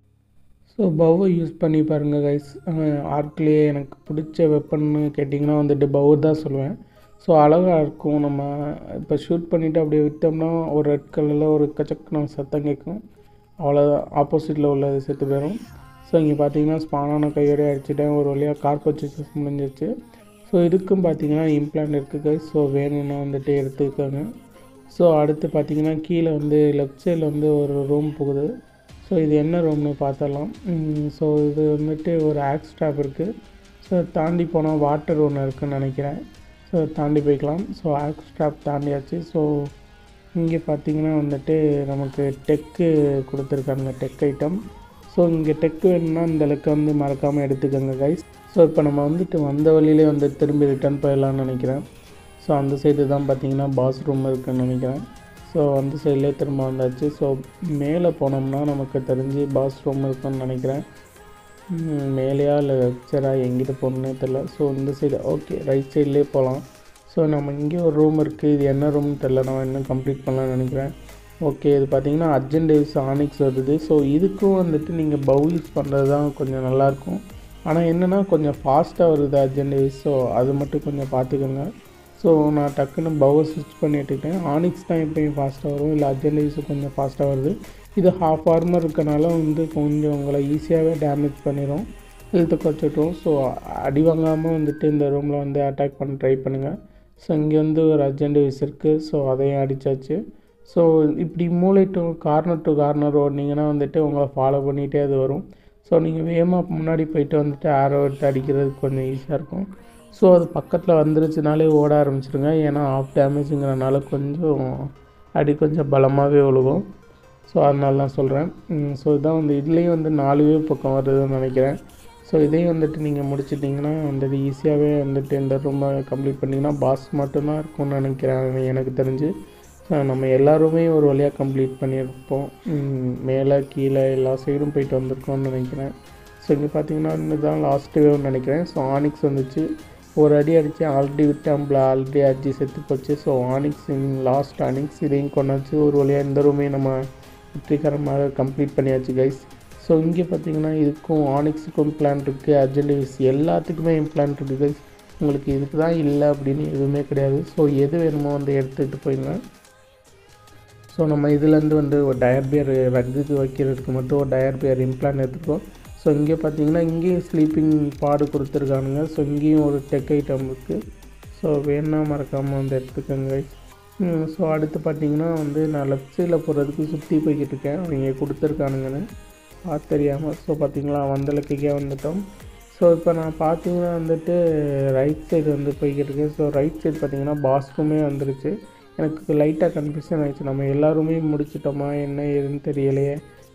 S1: ஸோ பவ்வை யூஸ் பண்ணி பாருங்கள் கைஸ் ஆர்க்லேயே எனக்கு பிடிச்ச வெப்பன்னு கேட்டிங்கன்னா வந்துட்டு பவ் தான் சொல்லுவேன் ஸோ அழகாக இருக்கும் நம்ம இப்போ ஷூட் பண்ணிவிட்டு அப்படியே விட்டோம்னா ஒரு ரெட் கலரில் ஒரு கச்சக்குன சத்தம் கேட்கும் அவ்வளோதான் ஆப்போசிட்டில் உள்ளது செத்து போயிடும் ஸோ இங்கே பார்த்தீங்கன்னா ஸ்பானான கையோடய அடிச்சுட்டேன் ஒரு வழியாக கார்போச்சிச்சஸ் முடிஞ்சிருச்சு ஸோ இதுக்கும் பார்த்தீங்கன்னா இம்ப்ளான்ட் இருக்குது கைஸ் ஸோ வேணும்னா வந்துட்டு எடுத்துக்கோங்க ஸோ அடுத்து பார்த்தீங்கன்னா கீழே வந்து லெஃப்ட் சைடில் வந்து ஒரு ரூம் போகுது ஸோ இது என்ன ரூம்னு பார்த்தலாம் ஸோ இது வந்துட்டு ஒரு ஆக்ஸ் ஸ்டாப் இருக்குது ஸோ தாண்டி போனால் வாட்டர் ஒன்று இருக்குதுன்னு நினைக்கிறேன் ஸோ தாண்டி போய்க்கலாம் ஸோ ஆக்ஸ் ஸ்டாப் தாண்டியாச்சு ஸோ இங்கே பார்த்தீங்கன்னா வந்துட்டு நமக்கு டெக்கு கொடுத்துருக்காங்க டெக் ஐட்டம் ஸோ இங்கே டெக் வேணும்னா இந்த அளவுக்கு வந்து மறக்காமல் எடுத்துக்கோங்க கைஸ் ஸோ இப்போ நம்ம வந்துட்டு வந்த வழியிலே வந்து திரும்பி ரிட்டர்ன் போயிடலாம்னு நினைக்கிறேன் ஸோ அந்த சைடு தான் பார்த்தீங்கன்னா பாஸ் ரூம் இருக்குன்னு நினைக்கிறேன் ஸோ அந்த சைட்லேயே திரும்ப வந்தாச்சு ஸோ மேலே போனோம்னா நமக்கு தெரிஞ்சு பாஸ் ரூம் இருக்குன்னு நினைக்கிறேன் ம், மேலேயா இல்லை லெக்சரா எங்கிட்ட போகணுன்னே தெரில ஸோ இந்த சைடு ஓகே ரைட் சைட்லேயே போகலாம் ஸோ நம்ம இங்கே ஒரு ரூம் இருக்குது இது என்ன ரூம்னு தெரில நான் இன்னும் கம்ப்ளீட் பண்ணலாம்னு நினைக்கிறேன் ஓகே இது பார்த்தீங்கன்னா அர்ஜென்ட் டேவ்ஸ் ஆனிக்ஸ் வருது ஸோ இதுக்கும் வந்துட்டு நீங்கள் பவு யூஸ் பண்ணுறது தான் கொஞ்சம் நல்லாயிருக்கும் ஆனால் என்னென்னா கொஞ்சம் ஃபாஸ்ட்டாக வருது அர்ஜென்ட் டேவ்ஸ் ஸோ அது மட்டும் கொஞ்சம் பார்த்துக்கோங்க ஸோ நான் டக்குன்னு பவர் ஸ்விட்ச் பண்ணி எடுத்துக்கிட்டேன் ஆனிக்ஸ் தான் எப்பயும் ஃபாஸ்ட்டாக வரும் இல்லை அர்ஜென்ட் டேவ்ஸ் கொஞ்சம் ஃபாஸ்ட்டாக வருது இது ஹாஃப் ஆர்மர் இருக்கனால வந்து கொஞ்சம் உங்களை ஈஸியாகவே டேமேஜ் பண்ணிடும் ஹெல்த்தை குறைச்சிட்டோம் ஸோ அடி வாங்காமல் வந்துட்டு இந்த ரூமில் வந்து அட்டாக் பண்ண ட்ரை பண்ணுங்கள் ஸோ இங்கே வந்து ஒரு அர்ஜென்ட் டேவ்ஸ் இருக்குது ஸோ அதையும் அடித்தாச்சு ஸோ இப்படி மூளை டு கார்னர் டு கார்னர் ஓடினீங்கன்னா வந்துட்டு உங்களை ஃபாலோ பண்ணிகிட்டே அது வரும் ஸோ நீங்கள் வேகமாக முன்னாடி போயிட்டு வந்துட்டு ஆரோ எடுத்து அடிக்கிறதுக்கு கொஞ்சம் ஈஸியாக இருக்கும் ஸோ அது பக்கத்தில் வந்துருச்சுனாலே ஓட ஆரம்பிச்சிருங்க ஏன்னா ஆஃப் டேமேஜுங்கிறனால கொஞ்சம் அடி கொஞ்சம் பலமாகவே விழுகும் ஸோ அதனால தான் சொல்கிறேன் ஸோ இதான் வந்து இதுலேயும் வந்து நாலு வேவ் பக்கம் வருதுன்னு நினைக்கிறேன் ஸோ இதையும் வந்துட்டு நீங்கள் முடிச்சிட்டிங்கன்னா வந்துட்டு ஈஸியாகவே வந்துட்டு இந்த ரூமை கம்ப்ளீட் பண்ணிங்கன்னா பாஸ் மட்டும்தான் இருக்கும்னு நினைக்கிறேன் எனக்கு தெரிஞ்சு ஸோ நம்ம எல்லாருமே ஒரு வழியாக கம்ப்ளீட் பண்ணியிருப்போம் ம், மேலே கீழே எல்லா சைடும் போயிட்டு வந்திருக்கோம்னு நினைக்கிறேன் ஸோ இங்கே பார்த்தீங்கன்னா இதுதான் லாஸ்ட் வேவ்னு நினைக்கிறேன் ஸோ ஆனிக்ஸ் வந்துச்சு ஒரு அடி அடித்து ஆல்ரெடி விட்டாம்பில் ஆல்ரெடி அடிச்சு செத்து போச்சு ஸோ ஆனிக்ஸ் லாஸ்ட் ஆனிக்ஸ் இதையும் கொண்டாச்சு ஒரு வழியாக இந்த ரூமையும் நம்ம வெற்றிகரமாக கம்ப்ளீட் பண்ணியாச்சு கைஸ் ஸோ இங்கே பார்த்தீங்கன்னா இதுக்கும் ஆனிக்ஸுக்கும் பிளான் இருக்குது அர்ஜென்டிவிஸ் எல்லாத்துக்குமே இம்ப்ளான் இருக்குது கைஸ் உங்களுக்கு இதுக்கு தான் இல்லை அப்படின்னு எதுவுமே கிடையாது ஸோ எது வேணுமோ வந்து எடுத்துக்கிட்டு போயிடுங்க ஸோ நம்ம இதுலேருந்து வந்து ஒரு டயர் பியர் ரக்குக்கு வைக்கிறதுக்கு மட்டும் ஒரு டயர் பியர் இம்ப்ளான் எடுத்துருக்கோம் ஸோ இங்கே பார்த்தீங்கன்னா இங்கேயும் ஸ்லீப்பிங் பாடு கொடுத்துருக்கானுங்க ஸோ இங்கேயும் ஒரு டெக் ஐட்டம் இருக்குது ஸோ வேணா மறக்காமல் வந்து எடுத்துக்கோங்க ஸோ அடுத்து பார்த்தீங்கன்னா வந்து நான் லெஃப்ட் சைடில் போகிறதுக்கு சுற்றி போய்கிட்டு இருக்கேன் அவங்க கொடுத்துருக்கானுங்கன்னு பார்த்து தெரியாமல் ஸோ பார்த்தீங்களா வந்த லக்கைக்கே வந்துட்டோம் ஸோ இப்போ நான் பார்த்தீங்கன்னா வந்துட்டு ரைட் சைடு வந்து போய்கிட்டு இருக்கேன் ஸோ ரைட் சைடு பார்த்தீங்கன்னா பாஸ்க்குமே வந்துருச்சு எனக்கு லைட்டாக கன்ஃபியூஷன் ஆயிடுச்சு நம்ம எல்லாருமே முடிச்சிட்டோமா என்ன ஏதுன்னு தெரியலையே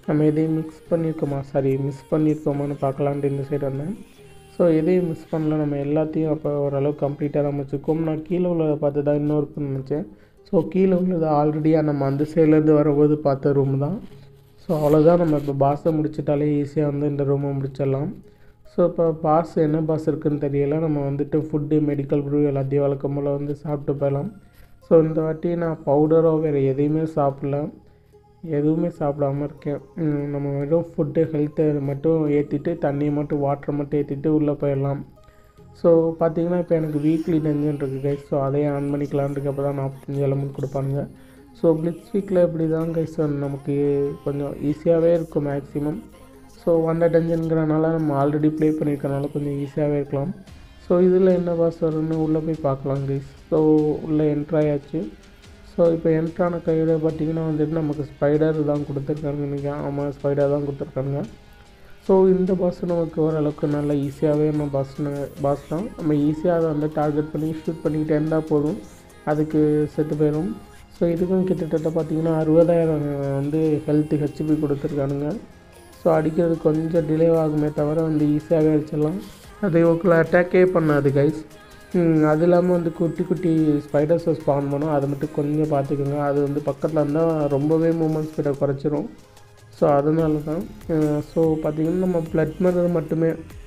S1: நம்ம எதையும் மிக்ஸ் பண்ணியிருக்கோமா சாரி மிஸ் பண்ணியிருக்கோமான்னு பார்க்கலான்ட்டு இந்த சைடு வந்தேன் ஸோ எதையும் மிஸ் பண்ணல நம்ம எல்லாத்தையும் அப்போ ஓரளவுக்கு கம்ப்ளீட்டாக தான் வச்சுருக்கோம் நான் கீழே உள்ளதை பார்த்து தான் இன்னொரு நினச்சேன் ஸோ கீழே உள்ளது ஆல்ரெடியாக நம்ம அந்த சைட்லேருந்து வரும்போது பார்த்த ரூம் தான் ஸோ அவ்வளோதான் நம்ம இப்போ பாஸை முடிச்சிட்டாலே ஈஸியாக வந்து இந்த ரூமை முடிச்சிடலாம் ஸோ இப்போ பாஸ் என்ன பாஸ் இருக்குன்னு தெரியல நம்ம வந்துட்டு ஃபுட்டு மெடிக்கல் ப்ரூ எல்லாத்தையும் வழக்கம் போல் வந்து சாப்பிட்டு போயிடலாம் ஸோ இந்த வாட்டி நான் பவுடரோ வேறு எதையுமே சாப்பிடல எதுவுமே சாப்பிடாம இருக்கேன் ம், நம்ம வெறும் ஃபுட்டு ஹெல்த்தை மட்டும் ஏற்றிட்டு தண்ணியை மட்டும் வாட்டரை மட்டும் ஏற்றிட்டு உள்ளே போயிடலாம் ஸோ பார்த்தீங்கன்னா இப்போ எனக்கு வீக்லி டென்ஷன் இருக்குது கைஸ் ஸோ அதையும் ஆன் பண்ணிக்கலான்னு இருக்கப்போ தான் நாற்பத்தஞ்சு எலமெண்ட் கொடுப்பானுங்க ஸோ பிளிட்ஸ் வீக்கில் இப்படி தான் கைஸ் நமக்கு கொஞ்சம் ஈஸியாகவே இருக்கும் மேக்ஸிமம் ஸோ வந்த டென்ஷனுங்கிறனால நம்ம ஆல்ரெடி ப்ளே பண்ணியிருக்கனால கொஞ்சம் ஈஸியாகவே இருக்கலாம் ஸோ இதில் என்ன பாஸ் வரும்னு உள்ளே போய் பார்க்கலாம் கைஸ் ஸோ உள்ளே என்ட்ரு ஆயாச்சு ஸோ இப்போ என்ட்ரான கையோட பார்த்தீங்கன்னா வந்துட்டு நமக்கு ஸ்பைடர் தான் கொடுத்துருக்காங்க நினைக்கிறேன் ஆமாம் ஸ்பைடர் தான் கொடுத்துருக்காங்க ஸோ இந்த பாஸ் நமக்கு ஓரளவுக்கு நல்லா ஈஸியாகவே நம்ம பாஸ் பாஸ் தான் நம்ம ஈஸியாக அதை வந்து டார்கெட் பண்ணி ஷூட் பண்ணிக்கிட்டே இருந்தால் போதும் அதுக்கு செத்து போயிடும் ஸோ இதுக்கும் கிட்டத்தட்ட பார்த்தீங்கன்னா அறுபதாயிரம் வந்து ஹெல்த் ஹெச்பி கொடுத்துருக்கானுங்க ஸோ அடிக்கிறது கொஞ்சம் டிலே ஆகுமே தவிர வந்து ஈஸியாகவே அடிச்சிடலாம் அது உங்களை அட்டாக்கே பண்ணாது கைஸ் அது இல்லாமல் வந்து குட்டி குட்டி ஸ்பைடர்ஸை ஸ்பான் பண்ணோம் அதை மட்டும் கொஞ்சம் பார்த்துக்கோங்க அது வந்து பக்கத்தில் இருந்தால் ரொம்பவே மூமெண்ட் ஸ்பீடை குறைச்சிரும் ஸோ அதனால தான் ஸோ பார்த்திங்கன்னா நம்ம பிளட் மதர் மட்டுமே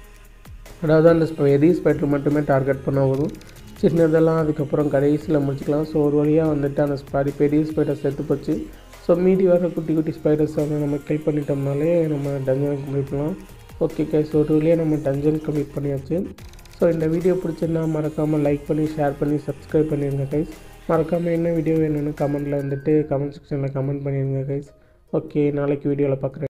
S1: அதாவது அந்த பெரிய ஸ்பைடர் மட்டுமே டார்கெட் பண்ண போதும் சின்னதெல்லாம் அதுக்கப்புறம் கடைசியில் முடிச்சுக்கலாம் ஸோ ஒரு வழியாக வந்துட்டு அந்த ஸ்பாடி பெரிய ஸ்பைடர் செத்து போச்சு ஸோ மீதி வர குட்டி குட்டி ஸ்பைடர்ஸை வந்து நம்ம கில் பண்ணிட்டோம்னாலே நம்ம டஞ்சன் கம்ப்ளீட் பண்ணலாம் ஓகே கைஸ் ஒரு வழியாக நம்ம டஞ்சன் கம்ப்ளீட் பண்ணியாச்சு ஸோ இந்த வீடியோ பிடிச்சிருந்தா மறக்காமல் லைக் பண்ணி ஷேர் பண்ணி சப்ஸ்கிரைப் பண்ணிடுங்க கைஸ் மறக்காமல் என்ன வீடியோ வேணும்னு கமெண்ட்டில் வந்துட்டு கமெண்ட் செக்ஷனில் கமெண்ட் பண்ணிடுங்க கைஸ் ஓகே நாளைக்கு வீடியோவில் பார்க்குறேன்